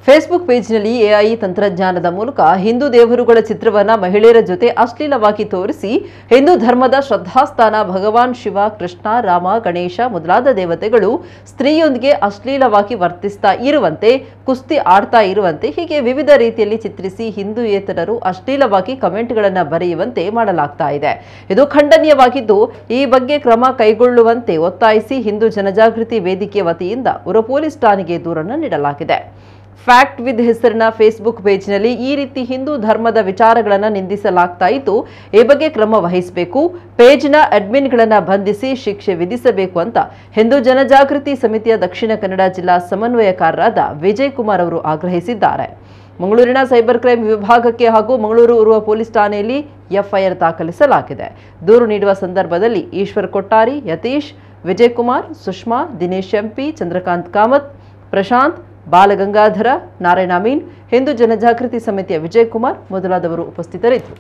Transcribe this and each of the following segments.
Facebook ಪೇಜ್ನಲ್ಲಿ AI ತಂತ್ರಜ್ಞಾನದ ಮೂಲಕ ಹಿಂದೂ ದೇವರುಗಳ ಚಿತ್ರವನ್ನ ಮಹಿಳೆಯರ ಜೊತೆ ಅಶ್ಲೀಲವಾಗಿ ತೋರಿಸಿ ಹಿಂದೂ ಧರ್ಮದ ಶ್ರದ್ಧಾಸ್ಥಾನ ಭಗವಾನ್ ಶಿವ ಕೃಷ್ಣ ರಾಮ ಗಣೇಶ ಮೊದಲಾದ ದೇವತೆಗಳು ಸ್ತ್ರೀಯೊಂದಿಗೆ ಅಶ್ಲೀಲವಾಗಿ ವರ್ತಿಸ್ತಾ ಇರುವಂತೆ ಕುಸ್ತಿ ಆಡ್ತಾ ಇರುವಂತೆ ಹೀಗೆ ವಿವಿಧ ರೀತಿಯಲ್ಲಿ ಚಿತ್ರಿಸಿ ಹಿಂದೂಯೇತರರು ಅಶ್ಲೀಲವಾಗಿ ಕಮೆಂಟ್ಗಳನ್ನು ಬರೆಯುವಂತೆ ಮಾಡಲಾಗ್ತಾ ಇದೆ ಇದು ಖಂಡನೀಯವಾಗಿದ್ದು ಈ ಬಗ್ಗೆ ಕ್ರಮ ಕೈಗೊಳ್ಳುವಂತೆ ಒತ್ತಾಯಿಸಿ ಹಿಂದೂ ಜನಜಾಗೃತಿ ವೇದಿಕೆ ವತಿಯಿಂದ ಉರ ಪೊಲೀಸ್ ಠಾಣೆಗೆ ದೂರನ್ನು ನೀಡಲಾಗಿದೆ ಫ್ಯಾಕ್ಟ್ ವಿತ್ ಹೆಸರಿನ ಫೇಸ್ಬುಕ್ ಪೇಜ್ನಲ್ಲಿ ಈ ರೀತಿ ಹಿಂದೂ ಧರ್ಮದ ವಿಚಾರಗಳನ್ನು ನಿಂದಿಸಲಾಗ್ತಾ ಇದ್ದು ಈ ಬಗ್ಗೆ ಕ್ರಮ ವಹಿಸಬೇಕು ಪೇಜ್ನ ಅಡ್ಮಿನ್ಗಳನ್ನು ಬಂಧಿಸಿ ಶಿಕ್ಷೆ ವಿಧಿಸಬೇಕು ಅಂತ ಹಿಂದೂ ಜನಜಾಗೃತಿ ಸಮಿತಿಯ ದಕ್ಷಿಣ ಕನ್ನಡ ಜಿಲ್ಲಾ ಸಮನ್ವಯಕಾರರಾದ ವಿಜಯ್ ಕುಮಾರ್ ಅವರು ಆಗ್ರಹಿಸಿದ್ದಾರೆ ಮಂಗಳೂರಿನ ಸೈಬರ್ ಕ್ರೈಮ್ ವಿಭಾಗಕ್ಕೆ ಹಾಗೂ ಮಂಗಳೂರು ಉರುವ ಪೊಲೀಸ್ ಠಾಣೆಯಲ್ಲಿ ಎಫ್ಐಆರ್ ದಾಖಲಿಸಲಾಗಿದೆ ದೂರು ನೀಡುವ ಸಂದರ್ಭದಲ್ಲಿ ಈಶ್ವರ್ ಕೊಟ್ಟಾರಿ ಯತೀಶ್ ವಿಜಯ್ ಕುಮಾರ್ ಸುಷ್ಮಾ ದಿನೇಶ್ ಎಂಪಿ ಚಂದ್ರಕಾಂತ್ ಕಾಮತ್ ಪ್ರಶಾಂತ್ ಬಾಲಗಂಗಾಧರ ನಾರಾಯಣ ಅಮೀನ್ ಹಿಂದೂ ಜನಜಾಗೃತಿ ಸಮಿತಿಯ ವಿಜಯ್ ಕುಮಾರ್ ಮೊದಲಾದವರು ಉಪಸ್ಥಿತರಿದ್ದರು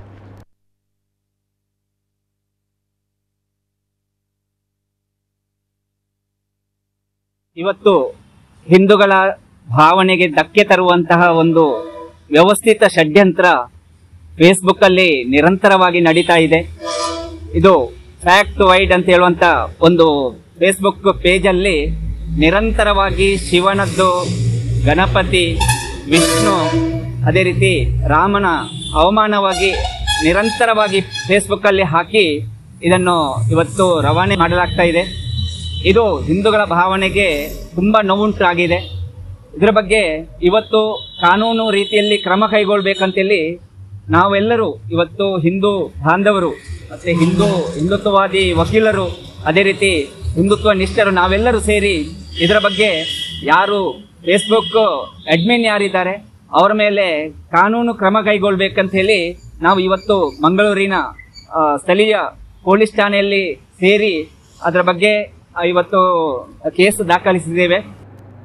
ಇವತ್ತು ಹಿಂದೂಗಳ ಭಾವನೆಗೆ ಧಕ್ಕೆ ತರುವಂತಹ ಒಂದು ವ್ಯವಸ್ಥಿತ ಷಡ್ಯಂತ್ರ ಫೇಸ್ಬುಕ್ ಅಲ್ಲಿ ನಿರಂತರವಾಗಿ ನಡೀತಾ ಇದೆ ಇದು ಫ್ಯಾಕ್ಟ್ ವೈಡ್ ಅಂತ ಹೇಳುವಂತ ಒಂದು ಫೇಸ್ಬುಕ್ ಪೇಜ್ ಅಲ್ಲಿ ನಿರಂತರವಾಗಿ ಶಿವನದ್ದು ಗಣಪತಿ ವಿಷ್ಣು ಅದೇ ರೀತಿ ರಾಮನ ಅವಮಾನವಾಗಿ ನಿರಂತರವಾಗಿ ಫೇಸ್ಬುಕ್ ಅಲ್ಲಿ ಹಾಕಿ ಇದನ್ನು ಇವತ್ತು ರವಾನೆ ಮಾಡಲಾಗ್ತಾ ಇದೆ ಇದು ಹಿಂದೂಗಳ ಭಾವನೆಗೆ ತುಂಬಾ ನೋವುಂಟಾಗಿದೆ ಇದರ ಬಗ್ಗೆ ಇವತ್ತು ಕಾನೂನು ರೀತಿಯಲ್ಲಿ ಕ್ರಮ ಕೈಗೊಳ್ಬೇಕಂತೇಳಿ ನಾವೆಲ್ಲರೂ ಇವತ್ತು ಹಿಂದೂ ಬಾಂಧವರು ಮತ್ತೆ ಹಿಂದೂ ಹಿಂದುತ್ವವಾದಿ ವಕೀಲರು ಅದೇ ರೀತಿ ಹಿಂದುತ್ವ ನಿಷ್ಠರು ನಾವೆಲ್ಲರೂ ಸೇರಿ ಇದರ ಬಗ್ಗೆ ಯಾರು ಫೇಸ್ಬುಕ್ ಅಡ್ಮಿನ್ ಯಾರಿದ್ದಾರೆ ಅವರ ಮೇಲೆ ಕಾನೂನು ಕ್ರಮ ಕೈಗೊಳ್ಬೇಕಂತ ಹೇಳಿ ನಾವು ಇವತ್ತು ಮಂಗಳೂರಿನ ಆ, ಸ್ಥಳೀಯ ಪೊಲೀಸ್ ಠಾಣೆಯಲ್ಲಿ ಸೇರಿ ಅದರ ಬಗ್ಗೆ ಆ, ಇವತ್ತು ಕೇಸು ದಾಖಲಿಸಿದ್ದೇವೆ